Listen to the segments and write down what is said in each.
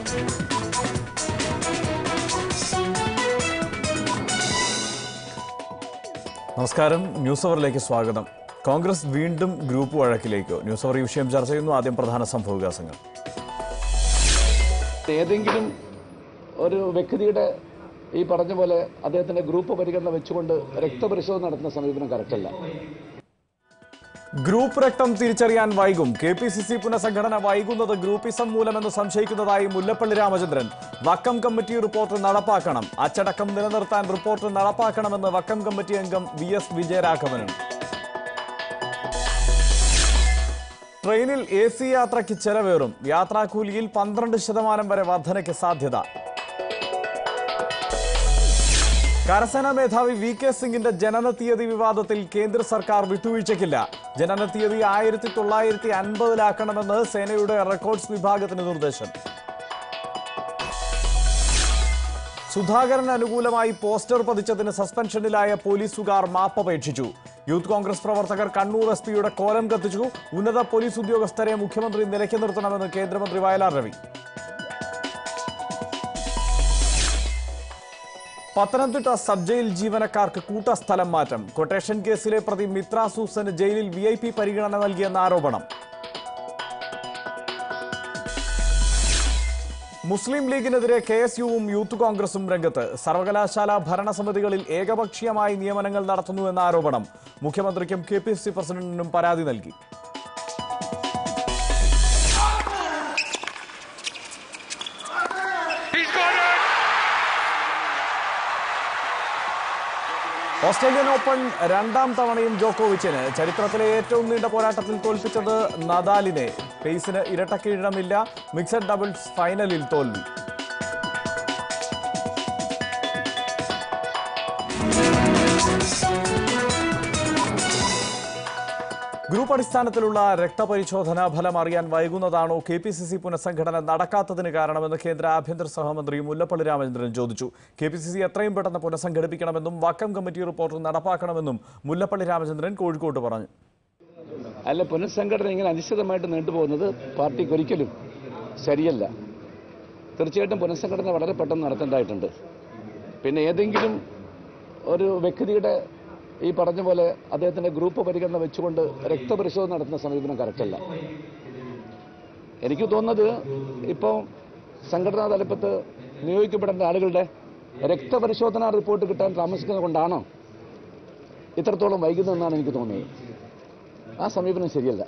നമസ്കാരം ന്യൂസ് അവറിലേക്ക് സ്വാഗതം കോൺഗ്രസ് വീണ്ടും ഗ്രൂപ്പ് വഴക്കിലേക്ക് ന്യൂസ് അവർ ഈ വിഷയം ചർച്ച ചെയ്യുന്നു ആദ്യം പ്രധാന സംഭവവികാസങ്ങൾ ഏതെങ്കിലും ഒരു വ്യക്തിയുടെ ഈ പറഞ്ഞ പോലെ അദ്ദേഹത്തിന്റെ ഗ്രൂപ്പ് പരിഗണന വെച്ചുകൊണ്ട് രക്തപരിശോധന നടത്തുന്ന സമീപനം കറക്റ്റല്ല ഗ്രൂപ്പ് രക്തം തിരിച്ചറിയാൻ വൈകും കെ പി സി സി പുനഃസംഘടന വൈകുന്നത് ഗ്രൂപ്പിസം മൂലമെന്ന് സംശയിക്കുന്നതായി മുല്ലപ്പള്ളി രാമചന്ദ്രൻ വക്കം കമ്മിറ്റി റിപ്പോർട്ട് നടപ്പാക്കണം അച്ചടക്കം നിലനിർത്താൻ റിപ്പോർട്ട് നടപ്പാക്കണമെന്ന് വക്കം കമ്മിറ്റി അംഗം വി എസ് വിജയരാഘവനും ട്രെയിനിൽ എ സി യാത്രയ്ക്ക് ചെലവേറും യാത്രാക്കൂലിയിൽ പന്ത്രണ്ട് ശതമാനം വരെ വർധനയ്ക്ക് സാധ്യത കരസേനാ മേധാവി വി കെ സിംഗിന്റെ ജനന തീയതി വിവാദത്തിൽ കേന്ദ്ര സർക്കാർ വിട്ടുവീഴ്ചയ്ക്കില്ല ജനന തീയതി ആയിരത്തി തൊള്ളായിരത്തി അൻപതിലാക്കണമെന്ന് സേനയുടെ റെക്കോർഡ്സ് വിഭാഗത്തിന് നിർദ്ദേശം സുധാകരന് അനുകൂലമായി പോസ്റ്റർ പതിച്ചതിന് സസ്പെൻഷനിലായ പോലീസുകാർ മാപ്പപേക്ഷിച്ചു യൂത്ത് കോൺഗ്രസ് പ്രവർത്തകർ കണ്ണൂർ എസ് പിയുടെ കോലം കത്തിച്ചു ഉന്നത പോലീസ് ഉദ്യോഗസ്ഥരെ മുഖ്യമന്ത്രി നിലയ്ക്ക് നിർത്തണമെന്ന് കേന്ദ്രമന്ത്രി വയലാർ രവി പത്തനംതിട്ട സബ് ജയിൽ ജീവനക്കാർക്ക് കൂട്ടസ്ഥലം മാറ്റം കൊട്ടേഷൻ കേസിലെ പ്രതി മിത്ര സൂസന് ജയിലിൽ വി ഐ പി പരിഗണന നൽകിയെന്ന ആരോപണം മുസ്ലിം ലീഗിനെതിരെ കെ എസ് യുവും യൂത്ത് കോൺഗ്രസും രംഗത്ത് സർവകലാശാല ഭരണസമിതികളിൽ ഏകപക്ഷീയമായി നിയമനങ്ങൾ നടത്തുന്നുവെന്ന ആരോപണം മുഖ്യമന്ത്രിക്കും കെ പി സി പ്രസിഡന്റിനും പരാതി നൽകി He's got it! Australian open രണ്ടാം തവണയും ജോക്കോവിച്ചിന് ചരിത്രത്തിലെ ഏറ്റവും നീണ്ട പോരാട്ടത്തിൽ തോൽപ്പിച്ചത് നദാലിനെ പേസിന് ഇരട്ടക്കീഴമില്ല മിക്സഡ് ഡബിൾസ് ഫൈനലിൽ തോൽവി ഗ്രൂപ്പ് അടിസ്ഥാനത്തിലുള്ള രക്തപരിശോധനാ ഫലം അറിയാൻ വൈകുന്നതാണോ കെ പി സി സി പുനഃസംഘടന നടക്കാത്തതിന് കാരണമെന്ന് കേന്ദ്ര ആഭ്യന്തര സഹമന്ത്രി മുല്ലപ്പള്ളി രാമചന്ദ്രൻ ചോദിച്ചു കെ പി സി സി എത്രയും പെട്ടെന്ന് പുനഃസംഘടിപ്പിക്കണമെന്നും വക്കം കമ്മിറ്റി റിപ്പോർട്ട് നടപ്പാക്കണമെന്നും മുല്ലപ്പള്ളി രാമചന്ദ്രൻ കോഴിക്കോട്ട് പറഞ്ഞു അല്ല പുനഃസംഘടന ഇങ്ങനെ അനിശ്ചിതമായിട്ട് നീണ്ടുപോകുന്നത് പാർട്ടിക്ക് ഒരിക്കലും ശരിയല്ല തീർച്ചയായിട്ടും പുനഃസംഘടന വളരെ പെട്ടെന്ന് നടത്തേണ്ടതായിട്ടുണ്ട് പിന്നെ ഏതെങ്കിലും ഒരു വ്യക്തിയുടെ ഈ പറഞ്ഞ പോലെ അദ്ദേഹത്തിന്റെ ഗ്രൂപ്പ് പരിഗണന വെച്ചുകൊണ്ട് രക്തപരിശോധന നടത്തുന്ന സമീപനം കറക്റ്റല്ല എനിക്ക് തോന്നുന്നത് ഇപ്പോൾ സംഘടനാ തലപ്പത്ത് നിയോഗിക്കപ്പെടേണ്ട ആളുകളുടെ രക്തപരിശോധനാ റിപ്പോർട്ട് കിട്ടാൻ താമസിക്കുന്നത് കൊണ്ടാണോ ഇത്രത്തോളം വൈകുന്നതെന്നാണ് എനിക്ക് തോന്നുന്നത് ആ സമീപനം ശരിയല്ല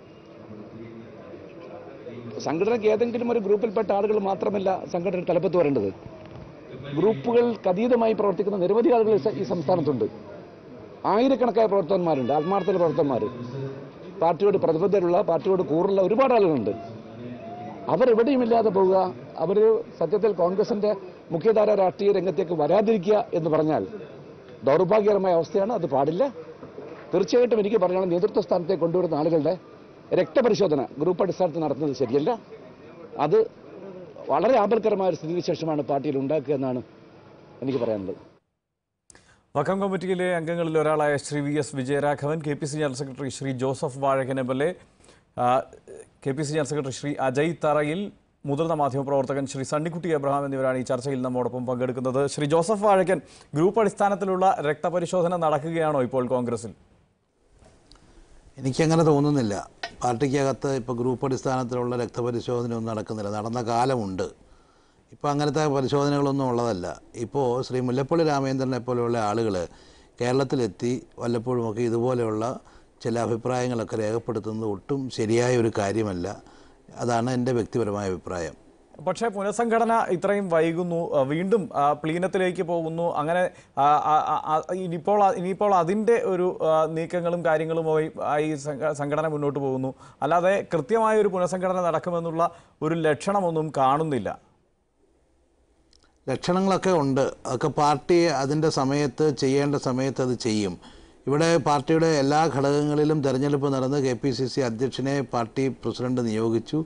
സംഘടനയ്ക്ക് ഏതെങ്കിലും ഒരു ഗ്രൂപ്പിൽപ്പെട്ട ആളുകൾ മാത്രമല്ല സംഘടന തലപ്പത്ത് വരേണ്ടത് ഗ്രൂപ്പുകൾക്ക് അതീതമായി പ്രവർത്തിക്കുന്ന നിരവധി ആളുകൾ ഈ സ- ഈ സംസ്ഥാനത്തുണ്ട് ആയിരക്കണക്കായ പ്രവർത്തകന്മാരുണ്ട് ആത്മാർത്ഥ പ്രവർത്തകന്മാർ പാർട്ടിയോട് പ്രതിബദ്ധരുള്ള പാർട്ടിയോട് കൂറുള്ള ഒരുപാട് ആളുകളുണ്ട് അവരെവിടെയും ഇല്ലാതെ പോവുക അവർ സത്യത്തിൽ കോൺഗ്രസിന്റെ മുഖ്യധാര രാഷ്ട്രീയ രംഗത്തേക്ക് വരാതിരിക്കുക എന്ന് പറഞ്ഞാൽ ദൗർഭാഗ്യകരമായ അവസ്ഥയാണ് അത് പാടില്ല തീർച്ചയായിട്ടും എനിക്ക് പറയാനുള്ള നേതൃത്വ സ്ഥാനത്തേക്ക് കൊണ്ടുവരുന്ന ആളുകളുടെ രക്തപരിശോധന ഗ്രൂപ്പ് അടിസ്ഥാനത്തിൽ നടത്തുന്നത് ശരിയല്ല അത് വളരെ ആപൽക്കരമായ ഒരു സ്ഥിതിവിശേഷമാണ് പാർട്ടിയിൽ ഉണ്ടാക്കുക എന്നാണ് എനിക്ക് പറയാനുള്ളത് വക്കം കമ്മിറ്റിയിലെ അംഗങ്ങളിൽ ഒരാളായ Shri V S Vijayaraghavan K P C general secretary Shri Joseph Vazhakkan M L A K P C general secretary Shri Ajay Tharayil മുതിർന്ന മാധ്യമപ്രവർത്തകൻ ശ്രീ സണ്ണിക്കുട്ടി എബ്രഹാം എന്നിവരാണ് ഈ ചർച്ചയിൽ നമ്മോടൊപ്പം പങ്കെടുക്കുന്നത് ശ്രീ ജോസഫ് വാഴക്കൻ ഗ്രൂപ്പ് അടിസ്ഥാനത്തിലുള്ള രക്തപരിശോധന നടക്കുകയാണോ ഇപ്പോൾ കോൺഗ്രസിൽ എനിക്കങ്ങനെ തോന്നുന്നില്ല പാർട്ടിക്കകത്ത് ഇപ്പോൾ ഗ്രൂപ്പ് അടിസ്ഥാനത്തിലുള്ള രക്തപരിശോധനയൊന്നും നടക്കുന്നില്ല നടന്ന കാലമുണ്ട് ഇപ്പോൾ അങ്ങനത്തെ പരിശോധനകളൊന്നും ഉള്ളതല്ല ഇപ്പോൾ ശ്രീ മുല്ലപ്പള്ളി രാമചന്ദ്രനെ പോലെയുള്ള ആളുകൾ കേരളത്തിലെത്തി വല്ലപ്പോഴുമൊക്കെ ഇതുപോലെയുള്ള ചില അഭിപ്രായങ്ങളൊക്കെ രേഖപ്പെടുത്തുന്നത് ഒട്ടും ശരിയായ ഒരു കാര്യമല്ല അതാണ് എൻ്റെ വ്യക്തിപരമായ അഭിപ്രായം പക്ഷേ പുനഃസംഘടന ഇത്രയും വൈകുന്നു ആ, വീണ്ടും ആ, പ്ലീനത്തിലേക്ക് പോകുന്നു അങ്ങനെ ആ, ആ, ആ, ആ, ഇനിയിപ്പോൾ ആ- ഇനിയിപ്പോൾ അതിൻ്റെ ഒരു ആ, നീക്കങ്ങളും കാര്യങ്ങളുമായി ആയി സംഘ- സംഘടന മുന്നോട്ട് പോകുന്നു അല്ലാതെ കൃത്യമായ ഒരു പുനഃസംഘടന നടക്കുമെന്നുള്ള ഒരു ലക്ഷണമൊന്നും കാണുന്നില്ല ലക്ഷണങ്ങളൊക്കെ ഉണ്ട് അതൊക്കെ പാർട്ടി അതിൻ്റെ സമയത്ത് ചെയ്യേണ്ട സമയത്ത് അത് ചെയ്യും ഇവിടെ പാർട്ടിയുടെ എല്ലാ ഘടകങ്ങളിലും തെരഞ്ഞെടുപ്പ് നടന്ന് കെ പി സി സി അധ്യക്ഷനെ പാർട്ടി പ്രസിഡന്റ് നിയോഗിച്ചു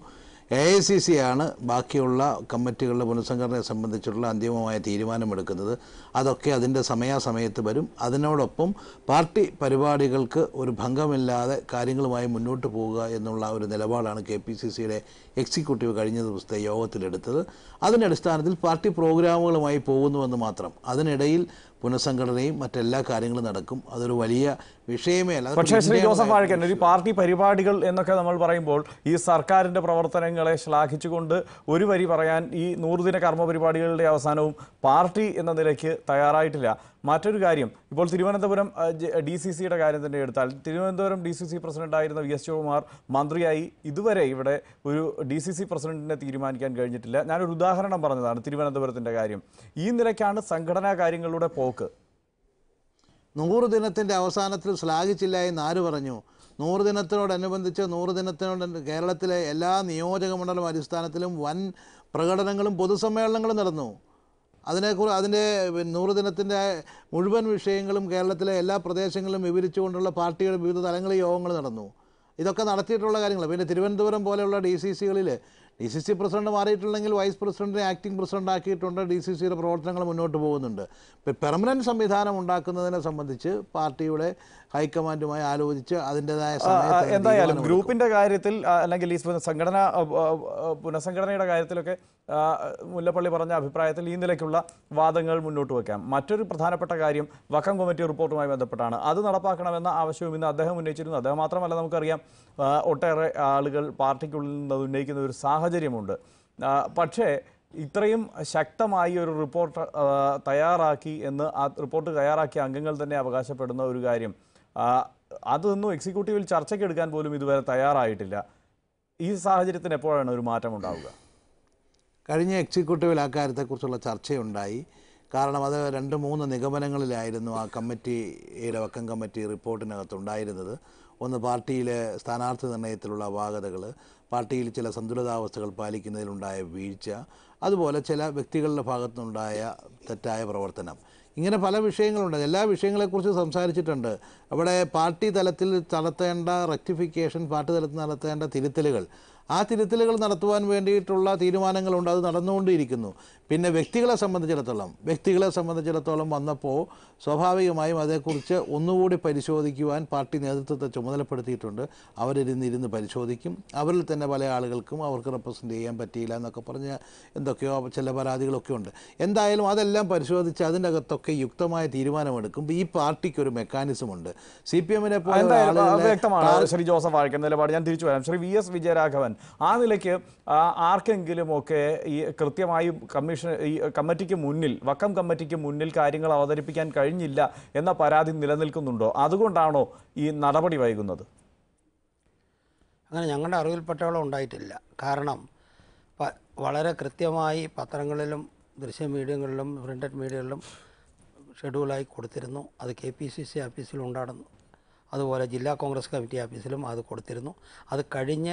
എ ഐ സി സി ആണ് ബാക്കിയുള്ള കമ്മിറ്റികളുടെ പുനഃസംഘടനയെ സംബന്ധിച്ചുള്ള അന്തിമമായ തീരുമാനമെടുക്കുന്നത് അതൊക്കെ അതിൻ്റെ സമയാസമയത്ത് വരും അതിനോടൊപ്പം പാർട്ടി പരിപാടികൾക്ക് ഒരു ഭംഗമില്ലാതെ കാര്യങ്ങളുമായി മുന്നോട്ട് പോവുക എന്നുള്ള ഒരു നിലപാടാണ് കെ പി സി സിയുടെ എക്സിക്യൂട്ടീവ് കഴിഞ്ഞ ദിവസത്തെ യോഗത്തിലെടുത്തത് അതിൻ്റെ അടിസ്ഥാനത്തിൽ പാർട്ടി പ്രോഗ്രാമുകളുമായി പോകുന്നുവെന്ന് മാത്രം അതിനിടയിൽ പുനഃസംഘടനയും മറ്റെല്ലാ കാര്യങ്ങളും നടക്കും അതൊരു വലിയ വിഷയമേ അല്ല അതൊക്കെ പക്ഷേ ശ്രീ വിജയമായ ജോസഫ് വാഴക്കൻ ഒരു പാർട്ടി പരിപാടികൾ എന്നൊക്കെ നമ്മൾ പറയുമ്പോൾ ഈ സർക്കാരിന്റെ പ്രവർത്തനങ്ങളെ ശ്ലാഘിച്ചുകൊണ്ട് ഒരു വരി പറയാൻ ഈ നൂറുദിന കർമ്മ പരിപാടികളുടെ അവസാനവും പാർട്ടി എന്ന നിലയ്ക്ക് തയ്യാറായിട്ടില്ല മറ്റൊരു കാര്യം ഇപ്പോൾ തിരുവനന്തപുരം ഡി സി സിയുടെ കാര്യം തന്നെ എടുത്താൽ തിരുവനന്തപുരം ഡി സി സി പ്രസിഡന്റായിരുന്ന വി എസ് ശിവകുമാർ മന്ത്രിയായി ഇതുവരെ ഇവിടെ ഒരു ഡി സി സി പ്രസിഡന്റിനെ തീരുമാനിക്കാൻ കഴിഞ്ഞിട്ടില്ല ഞാനൊരു ഉദാഹരണം പറഞ്ഞതാണ് തിരുവനന്തപുരത്തിന്റെ കാര്യം ഈ നിലയ്ക്കാണ് സംഘടനാ കാര്യങ്ങളുടെ പോക്ക് നൂറ് ദിനത്തിൻ്റെ അവസാനത്തിൽ ശ്ലാഘിച്ചില്ല എന്ന് ആര് പറഞ്ഞു നൂറ് ദിനത്തിനോടനുബന്ധിച്ച് നൂറ് ദിനത്തിനോട് കേരളത്തിലെ എല്ലാ നിയോജക മണ്ഡലം അടിസ്ഥാനത്തിലും വൻ പ്രകടനങ്ങളും പൊതുസമ്മേളനങ്ങളും നടന്നു അതിനെക്കുറിച്ച് അതിൻ്റെ നൂറ് ദിനത്തിൻ്റെ മുഴുവൻ വിഷയങ്ങളും കേരളത്തിലെ എല്ലാ പ്രദേശങ്ങളിലും വിവരിച്ചുകൊണ്ടുള്ള പാർട്ടിയുടെ വിവിധ തലങ്ങളിൽ യോഗങ്ങൾ നടന്നു ഇതൊക്കെ നടത്തിയിട്ടുള്ള കാര്യങ്ങൾ പിന്നെ തിരുവനന്തപുരം പോലെയുള്ള ഡി സി സികളിൽ ഡി സി സി പ്രസിഡന്റ് മാറിയിട്ടുണ്ടെങ്കിൽ വൈസ് പ്രസിഡന്റിനെ ആക്ടിംഗ് പ്രസിഡന്റ് ആക്കിയിട്ടുണ്ട് ഡി സി സിയുടെ പ്രവർത്തനങ്ങൾ മുന്നോട്ട് പോകുന്നുണ്ട് ഇപ്പം പെർമനന്റ് സംവിധാനം ഉണ്ടാക്കുന്നതിനെ സംബന്ധിച്ച് പാർട്ടിയുടെ ഹൈക്കമാൻഡുമായി ആലോചിച്ച് അതിൻ്റെതായ ആ, സമയത്ത് അതിന് എന്തായാലും തീരുമാനമെടുക്കും. ഗ്രൂപ്പിന്റെ കാര്യത്തിൽ ആ, അല്ലെങ്കിൽ ഈ സംഘടന പുനഃസംഘടനയുടെ കാര്യത്തിലൊക്കെ ആ, മുല്ലപ്പള്ളി പറഞ്ഞ അഭിപ്രായത്തിൽ ഈ നിലയ്ക്കുള്ള വാദങ്ങൾ മുന്നോട്ട് വയ്ക്കാം മറ്റൊരു പ്രധാനപ്പെട്ട കാര്യം വക്കം കമ്മിറ്റി റിപ്പോർട്ടുമായി ബന്ധപ്പെട്ടാണ് അത് നടപ്പാക്കണമെന്ന ആവശ്യവും ഇന്ന് അദ്ദേഹം ഉന്നയിച്ചിരുന്നു അദ്ദേഹം മാത്രമല്ല നമുക്കറിയാം ആ, ഒട്ടേറെ ആളുകൾ പാർട്ടിക്കുള്ളിൽ നിന്ന് അത് ഉന്നയിക്കുന്ന ഒരു സാഹചര്യമുണ്ട് ആ, പക്ഷേ ഇത്രയും ശക്തമായി ഒരു റിപ്പോർട്ട് ആ, തയ്യാറാക്കി എന്ന് ആ റിപ്പോർട്ട് തയ്യാറാക്കിയ അംഗങ്ങൾ തന്നെ അവകാശപ്പെടുന്ന ഒരു കാര്യം ആ, അതൊന്നും എക്സിക്യൂട്ടീവിൽ ചർച്ചയ്ക്ക് എടുക്കാൻ പോലും ഇതുവരെ തയ്യാറായിട്ടില്ല ഈ സാഹചര്യത്തിന് എപ്പോഴാണ് ഒരു മാറ്റം ഉണ്ടാവുക കഴിഞ്ഞ എക്സിക്യൂട്ടീവിൽ ആ കാര്യത്തെക്കുറിച്ചുള്ള ചർച്ചയുണ്ടായി കാരണം അത് രണ്ട് മൂന്ന് നിഗമനങ്ങളിലായിരുന്നു ആ കമ്മിറ്റിയുടെ വക്കം കമ്മിറ്റി റിപ്പോർട്ടിനകത്തുണ്ടായിരുന്നത് ഒന്ന് പാർട്ടിയിലെ സ്ഥാനാർത്ഥി നിർണയത്തിലുള്ള അപാകതകൾ പാർട്ടിയിൽ ചില സന്തുലിതാവസ്ഥകൾ പാലിക്കുന്നതിലുണ്ടായ വീഴ്ച അതുപോലെ ചില വ്യക്തികളുടെ ഭാഗത്തുനിന്നുണ്ടായ തെറ്റായ പ്രവർത്തനം ഇങ്ങനെ പല വിഷയങ്ങളുണ്ട് എല്ലാ വിഷയങ്ങളെക്കുറിച്ച് സംസാരിച്ചിട്ടുണ്ട് അവിടെ പാർട്ടി തലത്തിൽ നടത്തേണ്ട റെക്ടിഫിക്കേഷൻ പാർട്ടി തലത്തിൽ നടത്തേണ്ട തിരുത്തലുകൾ ആ തിരുത്തലുകൾ നടത്തുവാൻ വേണ്ടിയിട്ടുള്ള തീരുമാനങ്ങളുണ്ട് അത് നടന്നുകൊണ്ടിരിക്കുന്നു പിന്നെ വ്യക്തികളെ സംബന്ധിച്ചിടത്തോളം വ്യക്തികളെ സംബന്ധിച്ചിടത്തോളം വന്നപ്പോൾ സ്വാഭാവികമായും അതേക്കുറിച്ച് ഒന്നുകൂടി പരിശോധിക്കുവാൻ പാർട്ടി നേതൃത്വത്തെ ചുമതലപ്പെടുത്തിയിട്ടുണ്ട് അവരിരുന്ന് ഇരുന്ന് പരിശോധിക്കും അവരിൽ തന്നെ പല ആളുകൾക്കും അവർക്ക് റെപ്രസെൻ്റ് ചെയ്യാൻ പറ്റിയില്ല എന്നൊക്കെ പറഞ്ഞ് എന്തൊക്കെയോ ചില പരാതികളൊക്കെ ഉണ്ട് എന്തായാലും അതെല്ലാം പരിശോധിച്ച് അതിൻ്റെ അകത്തൊക്കെ യുക്തമായ തീരുമാനമെടുക്കും ഈ പാർട്ടിക്ക് ഒരു മെക്കാനിസം ഉണ്ട് സി പി എമ്മിനെ പോലെ എന്തായാലും ആ, ആളുകളെ വ്യക്തമാണ് ശ്രീ ജോസഫ് വാഴക്കൻ നിലപാട് ഞാൻ തിരിച്ചു വരാം ശ്രീ വി എസ് വിജയരാഘവൻ ആ നിലയ്ക്ക് ആ, ആർക്കെങ്കിലുമൊക്കെ ഈ കൃത്യമായും കമ്മീഷൻ ഈ കമ്മിറ്റിക്ക് മുന്നിൽ വക്കം കമ്മിറ്റിക്ക് മുന്നിൽ കാര്യങ്ങൾ അവതരിപ്പിക്കാൻ കഴിഞ്ഞില്ല എന്ന പരാതി നിലനിൽക്കുന്നുണ്ടോ അതുകൊണ്ടാണോ ഈ നടപടി വൈകുന്നത് അങ്ങനെ ഞങ്ങളുടെ അറിവിൽപ്പെട്ടവളും ഉണ്ടായിട്ടില്ല കാരണം പ- വളരെ കൃത്യമായി പത്രങ്ങളിലും ദൃശ്യ മീഡിയകളിലും പ്രിൻ്റഡ് മീഡിയകളിലും ഷെഡ്യൂളായി കൊടുത്തിരുന്നു അത് കെ പി സി സി ഓഫീസിൽ ഉണ്ടായിരുന്നു അതുപോലെ ജില്ലാ കോൺഗ്രസ് കമ്മിറ്റി ഓഫീസിലും അത് കൊടുത്തിരുന്നു അത് കഴിഞ്ഞ്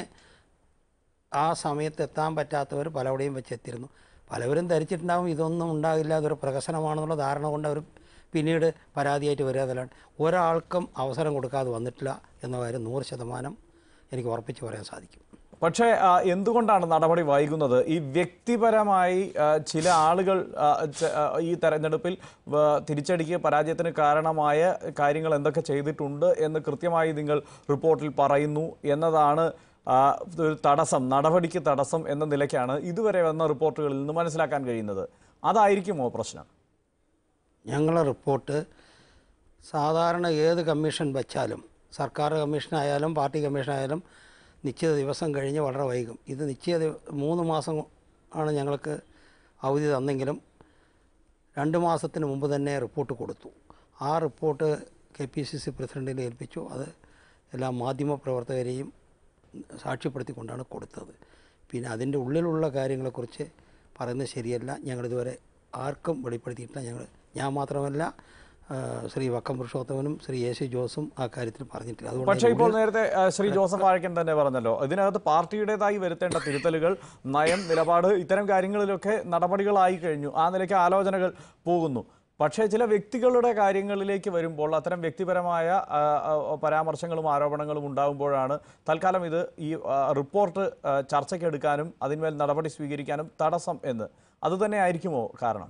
ആ സമയത്ത് എത്താൻ പറ്റാത്തവർ പലവിടെയും വെച്ച് എത്തിയിരുന്നു പലവരും ധരിച്ചിട്ടുണ്ടാവും ഇതൊന്നും ഉണ്ടാകില്ല അതൊരു പ്രഹസനമാണെന്നുള്ള ധാരണ കൊണ്ട് അവർ പിന്നീട് പരാതിയായിട്ട് വരാതലാണ് ഒരാൾക്കും അവസരം കൊടുക്കാതെ വന്നിട്ടില്ല എന്ന കാര്യം നൂറ് ശതമാനം എനിക്ക് ഉറപ്പിച്ച് പറയാൻ സാധിക്കും പക്ഷേ ആ, എന്തുകൊണ്ടാണ് നടപടി വൈകുന്നത് ഈ വ്യക്തിപരമായി ആ, ചില ആളുകൾ ആ, ച- ആ, ഈ തെരഞ്ഞെടുപ്പിൽ ആ, തിരിച്ചടിക്ക് പരാജയത്തിന് കാരണമായ കാര്യങ്ങൾ എന്തൊക്കെ ചെയ്തിട്ടുണ്ട് എന്ന് കൃത്യമായി നിങ്ങൾ റിപ്പോർട്ടിൽ പറയുന്നു എന്നതാണ് ആ, ഒരു തടസ്സം നടപടിക്ക് തടസ്സം എന്ന നിലയ്ക്കാണ് ഇതുവരെ വന്ന റിപ്പോർട്ടുകളിൽ നിന്ന് മനസ്സിലാക്കാൻ കഴിയുന്നത് അതായിരിക്കുമോ പ്രശ്നം ഞങ്ങളെ റിപ്പോർട്ട് സാധാരണ ഏത് കമ്മീഷൻ വച്ചാലും സർക്കാർ കമ്മീഷനായാലും പാർട്ടി കമ്മീഷനായാലും നിശ്ചിത ദിവസം കഴിഞ്ഞ് വളരെ വൈകും ഇത് നിശ്ചിത ദിവ- മൂന്ന് മാസം ആണ് ഞങ്ങൾക്ക് അവധി തന്നെങ്കിലും രണ്ട് മാസത്തിന് മുമ്പ് തന്നെ റിപ്പോർട്ട് കൊടുത്തു ആ report K P C C പ്രസിഡൻറ്റിനെ ഏൽപ്പിച്ചു അത് എല്ലാ മാധ്യമപ്രവർത്തകരെയും സാക്ഷ്യപ്പെടുത്തിക്കൊണ്ടാണ് കൊടുത്തത് പിന്നെ അതിൻ്റെ ഉള്ളിലുള്ള കാര്യങ്ങളെക്കുറിച്ച് പറയുന്നത് ശരിയല്ല ഞങ്ങളിതുവരെ ആർക്കും വെളിപ്പെടുത്തിയിട്ടില്ല ഞങ്ങൾ ഞാൻ മാത്രമല്ല ആ, ശ്രീ വക്കം പുരുഷോത്തമനും ശ്രീ യേശു ജോസും ആ കാര്യത്തിൽ പറഞ്ഞിട്ടില്ല അതുകൊണ്ട് പക്ഷേ ഇപ്പോൾ നേരത്തെ ആ, ശ്രീ ജോസഫ് വാഴക്കൻ തന്നെ പറഞ്ഞല്ലോ ഇതിനകത്ത് പാർട്ടിയുടേതായി വരുത്തേണ്ട തിരുത്തലുകൾ നയം നിലപാട് ഇത്തരം കാര്യങ്ങളിലൊക്കെ നടപടികളായി കഴിഞ്ഞു ആ നിലയ്ക്ക് ആലോചനകൾ പോകുന്നു പക്ഷേ ചില വ്യക്തികളുടെ കാര്യങ്ങളിലേക്ക് വരുമ്പോൾ അത്തരം വ്യക്തിപരമായ ആ, ആ, പരാമർശങ്ങളും ആരോപണങ്ങളും ഉണ്ടാകുമ്പോഴാണ് തൽക്കാലം ഇത് ഈ ആ, റിപ്പോർട്ട് ആ, ചർച്ചയ്ക്കെടുക്കാനും അതിന്മേൽ നടപടി സ്വീകരിക്കാനും തടസ്സം എന്ന് അതുതന്നെ ആയിരിക്കുമോ കാരണം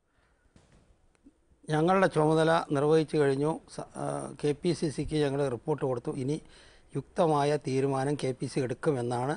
ഞങ്ങളുടെ ചുമതല നിർവഹിച്ചു കഴിഞ്ഞു കെ പി സി സിക്ക് ഞങ്ങൾ റിപ്പോർട്ട് കൊടുത്തു ഇനി യുക്തമായ തീരുമാനം കെ പി സി എടുക്കുമെന്നാണ്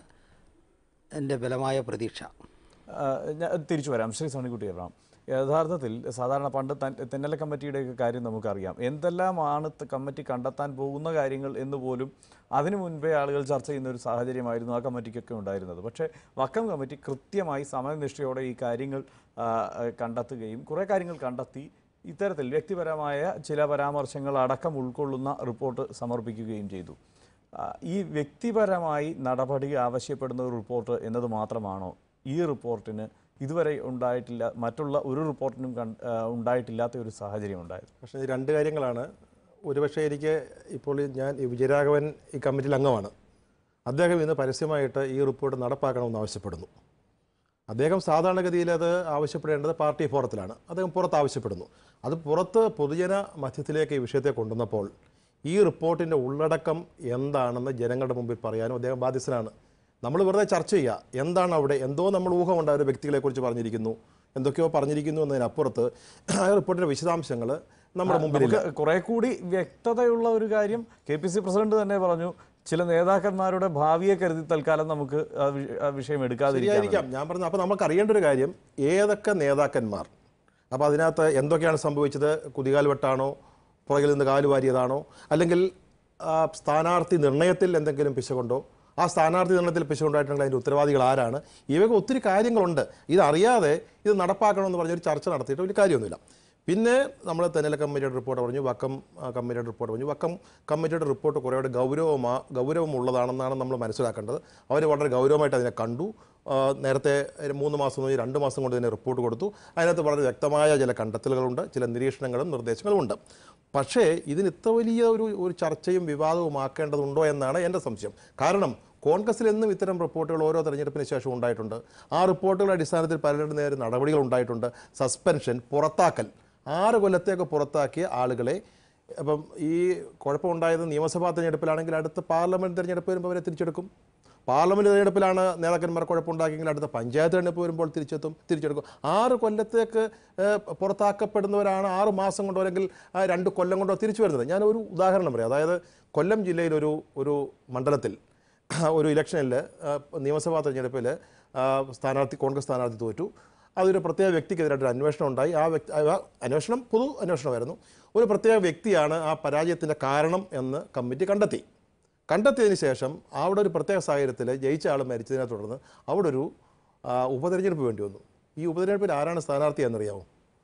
എൻ്റെ ബലമായ പ്രതീക്ഷ ആ, ഞാൻ തിരിച്ചു വരാം ശ്രീ സോണിക്കുട്ടി എബ്രാം യഥാർത്ഥത്തിൽ സാധാരണ പണ്ട് തൻ- തെന്നല കമ്മിറ്റിയുടെയൊക്കെ കാര്യം നമുക്കറിയാം എന്തെല്ലാമാണ് ത- കമ്മിറ്റി കണ്ടെത്താൻ പോകുന്ന കാര്യങ്ങൾ എന്ന് പോലും അതിനു മുൻപേ ആളുകൾ ചർച്ച ചെയ്യുന്ന ഒരു സാഹചര്യമായിരുന്നു ആ കമ്മിറ്റിക്കൊക്കെ ഉണ്ടായിരുന്നത് പക്ഷേ വക്കം കമ്മിറ്റി കൃത്യമായി സമയനിഷ്ഠയോടെ ഈ കാര്യങ്ങൾ ആ, ആ, കണ്ടെത്തുകയും കുറേ കാര്യങ്ങൾ കണ്ടെത്തി ഇത്തരത്തിൽ വ്യക്തിപരമായ ചില പരാമർശങ്ങൾ അടക്കം ഉൾക്കൊള്ളുന്ന റിപ്പോർട്ട് സമർപ്പിക്കുകയും ചെയ്തു ആ, ഈ വ്യക്തിപരമായി നടപടി ആവശ്യപ്പെടുന്ന ഒരു റിപ്പോർട്ട് എന്നത് മാത്രമാണോ ഈ റിപ്പോർട്ടിന് ഇതുവരെ ഉണ്ടായിട്ടില്ല മറ്റുള്ള ഒരു റിപ്പോർട്ടിനും കൺ- ആ, ഉണ്ടായിട്ടില്ലാത്ത ഒരു സാഹചര്യം ഉണ്ടായത് പക്ഷേ ഇത് രണ്ട് കാര്യങ്ങളാണ് ഒരുപക്ഷെ എനിക്ക് ഇപ്പോൾ ഞാൻ ഈ വിജയരാഘവൻ ഈ കമ്മിറ്റിയിൽ അംഗമാണ് അദ്ദേഹം ഇന്ന് പരസ്യമായിട്ട് ഈ റിപ്പോർട്ട് നടപ്പാക്കണമെന്ന് ആവശ്യപ്പെടുന്നു അദ്ദേഹം സാധാരണഗതിയിൽ അത് ആവശ്യപ്പെടേണ്ടത് പാർട്ടി ഫോറത്തിലാണ് അദ്ദേഹം പുറത്ത് ആവശ്യപ്പെടുന്നു അത് പുറത്ത് പൊതുജന മധ്യത്തിലേക്ക് ഈ വിഷയത്തെ കൊണ്ടുവന്നപ്പോൾ ഈ റിപ്പോർട്ടിൻ്റെ ഉള്ളടക്കം എന്താണെന്ന് ജനങ്ങളുടെ മുമ്പിൽ പറയാനും അദ്ദേഹം ബാധ്യസ്ഥനാണ് നമ്മൾ വെറുതെ ചർച്ച ചെയ്യുക എന്താണ് അവിടെ എന്തോ നമ്മൾ ഊഹമുണ്ടായ ഒരു വ്യക്തികളെക്കുറിച്ച് പറഞ്ഞിരിക്കുന്നു എന്തൊക്കെയോ പറഞ്ഞിരിക്കുന്നു എന്നതിനപ്പുറത്ത് ആ റിപ്പോർട്ടിൻ്റെ വിശദാംശങ്ങൾ നമ്മുടെ മുമ്പിലില്ല നമുക്ക് കുറെ കൂടി വ്യക്തതയുള്ള ഒരു കാര്യം കെ പി സി പ്രസിഡന്റ് തന്നെ പറഞ്ഞു ചില നേതാക്കന്മാരുടെ ഭാവിയെ കരുതി തൽക്കാലം നമുക്ക് ആ വി- ആ വിഷയം എടുക്കാതിരിക്കാം ശരിയായിരിക്കാം ഞാൻ പറഞ്ഞു അപ്പോൾ നമുക്ക് അറിയേണ്ട ഒരു കാര്യം ഏതൊക്കെ നേതാക്കന്മാർ അപ്പോൾ അതിനകത്ത് എന്തൊക്കെയാണ് സംഭവിച്ചത് കുതികാൽ വെട്ടാണോ പുറകിൽ നിന്ന് കാല് വാരിയതാണോ അല്ലെങ്കിൽ ആ, സ്ഥാനാർത്ഥി നിർണയത്തിൽ എന്തെങ്കിലും പിശകുണ്ടോ ആ സ്ഥാനാർത്ഥി നിർണയത്തിൽ പിശകുണ്ടായിട്ടുണ്ടെങ്കിൽ അതിൻ്റെ ഉത്തരവാദികൾ ആരാണ് ഇവയൊക്കെ ഒത്തിരി കാര്യങ്ങളുണ്ട് ഇതറിയാതെ ഇത് നടപ്പാക്കണമെന്ന് പറഞ്ഞൊരു ചർച്ച നടത്തിയിട്ട് ഒരു കാര്യമൊന്നുമില്ല പിന്നെ നമ്മൾ തെന്നല കമ്മിറ്റിയുടെ റിപ്പോർട്ട് പറഞ്ഞു വക്കം ആ, കമ്മിറ്റിയുടെ റിപ്പോർട്ട് പറഞ്ഞു വക്കം കമ്മിറ്റിയുടെ റിപ്പോർട്ട് കുറേയോടെ ഗൗരവമാ ഗൗരവമുള്ളതാണെന്നാണ് നമ്മൾ മനസ്സിലാക്കേണ്ടത് അവർ വളരെ ഗൗരവമായിട്ട് അതിനെ കണ്ടു ആ, നേരത്തെ ഒരു മൂന്ന് മാസം മുതൽ രണ്ട് മാസം കൊണ്ട് തന്നെ റിപ്പോർട്ട് കൊടുത്തു അതിനകത്ത് വളരെ വ്യക്തമായ ചില കണ്ടെത്തലുകളുണ്ട് ചില നിരീക്ഷണങ്ങളും നിർദ്ദേശങ്ങളും ഉണ്ട് പക്ഷേ ഇതിന് ഇത്ര വലിയ ഒരു ഒരു ചർച്ചയും വിവാദവും ആക്കേണ്ടതുണ്ടോ എന്നാണ് എൻ്റെ സംശയം കാരണം കോൺഗ്രസിൽ എന്നും ഇത്തരം റിപ്പോർട്ടുകൾ ഓരോ തെരഞ്ഞെടുപ്പിന് ശേഷം ഉണ്ടായിട്ടുണ്ട് ആ റിപ്പോർട്ടുകളുടെ അടിസ്ഥാനത്തിൽ പലരുടെ നേരെ നടപടികൾ ഉണ്ടായിട്ടുണ്ട് സസ്പെൻഷൻ പുറത്താക്കൽ ആറ് കൊല്ലത്തേക്ക് പുറത്താക്കിയ ആളുകളെ അപ്പം ഈ കുഴപ്പമുണ്ടായത് നിയമസഭാ തെരഞ്ഞെടുപ്പിലാണെങ്കിൽ അടുത്ത പാർലമെൻറ്റ് തെരഞ്ഞെടുപ്പ് വരുമ്പോൾ അവരെ തിരിച്ചെടുക്കും പാർലമെൻറ്റ് തെരഞ്ഞെടുപ്പിലാണ് നേതാക്കന്മാർ കുഴപ്പമുണ്ടാക്കിയെങ്കിൽ അടുത്ത പഞ്ചായത്ത് തെരഞ്ഞെടുപ്പ് വരുമ്പോൾ തിരിച്ചെത്തും തിരിച്ചെടുക്കും ആറ് കൊല്ലത്തേക്ക് ഏഹ്, പുറത്താക്കപ്പെടുന്നവരാണ് ആറ് മാസം കൊണ്ടോ അല്ലെങ്കിൽ ആ, രണ്ട് കൊല്ലം കൊണ്ടോ തിരിച്ചു വരുന്നത് ഞാൻ ഒരു ഉദാഹരണം പറയാം അതായത് കൊല്ലം ജില്ലയിലൊരു ഒരു മണ്ഡലത്തിൽ ഒരു ഇലക്ഷനിൽ നിയമസഭാ തെരഞ്ഞെടുപ്പിൽ സ്ഥാനാർത്ഥി കോൺഗ്രസ് സ്ഥാനാർത്ഥി തോറ്റു അതൊരു പ്രത്യേക വ്യക്തിക്കെതിരായിട്ടൊരു അന്വേഷണം ഉണ്ടായി ആ വ്യക്തി ആ അന്വേഷണം പൊതു അന്വേഷണമായിരുന്നു ഒരു പ്രത്യേക വ്യക്തിയാണ് ആ പരാജയത്തിൻ്റെ കാരണം എന്ന് കമ്മിറ്റി കണ്ടെത്തി കണ്ടെത്തിയതിന് ശേഷം അവിടെ ഒരു പ്രത്യേക സാഹചര്യത്തിൽ ജയിച്ച ആൾ മരിച്ചതിനെ തുടർന്ന് അവിടെ ഒരു ആ, ഉപതെരഞ്ഞെടുപ്പ് വേണ്ടി വന്നു ഈ ഉപതെരഞ്ഞെടുപ്പിൽ ആരാണ് സ്ഥാനാർത്ഥി എന്നറിയാമോ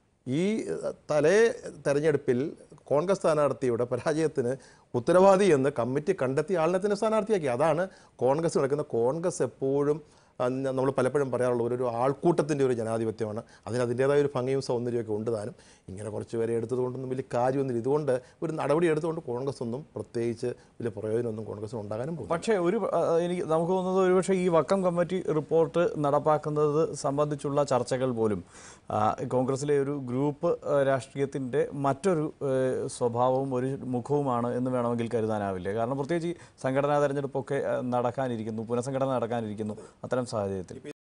ഈ അഹ്, തലേ തെരഞ്ഞെടുപ്പിൽ കോൺഗ്രസ് സ്ഥാനാർത്ഥിയുടെ പരാജയത്തിന് ഉത്തരവാദി എന്ന് കമ്മിറ്റി കണ്ടെത്തി ആളിനെ തന്നെ സ്ഥാനാർത്ഥിയാക്കി അതാണ് കോൺഗ്രസ് നടക്കുന്ന കോൺഗ്രസ് എപ്പോഴും നമ്മൾ പലപ്പോഴും പറയാറുള്ള ഒരു ഒരു ആൾക്കൂട്ടത്തിൻ്റെ ഒരു ജനാധിപത്യമാണ് അതിന് അതിൻ്റേതായ ഒരു ഭംഗിയും സൗന്ദര്യമൊക്കെ ഉണ്ട് താനും ഇങ്ങനെ കുറച്ച് പേരെ എടുത്തതുകൊണ്ടൊന്നും വലിയ കാര്യമൊന്നുമില്ല ഇതുകൊണ്ട് ഒരു നടപടി എടുത്തുകൊണ്ട് കോൺഗ്രസ് ഒന്നും പ്രത്യേകിച്ച് വലിയ പ്രയോജനമൊന്നും കോൺഗ്രസിന് ഉണ്ടാകാനും പോകും പക്ഷേ ഒരു ആ, എനിക്ക് നമുക്ക് തോന്നുന്നത് ഒരുപക്ഷെ ഈ വക്കം കമ്മിറ്റി റിപ്പോർട്ട് നടപ്പാക്കുന്നത് സംബന്ധിച്ചുള്ള ചർച്ചകൾ പോലും ആ, കോൺഗ്രസിലെ ഒരു ഗ്രൂപ്പ് ആ, രാഷ്ട്രീയത്തിൻ്റെ മറ്റൊരു ആ, സ്വഭാവവും ഒരു മുഖവുമാണ് എന്ന് വേണമെങ്കിൽ കരുതാനാവില്ലേ കാരണം പ്രത്യേകിച്ച് ഈ സംഘടനാ തെരഞ്ഞെടുപ്പൊക്കെ ആ, നടക്കാനിരിക്കുന്നു പുനഃസംഘടന നടക്കാനിരിക്കുന്നു അത്തരം സാഹചര്യത്തിൽ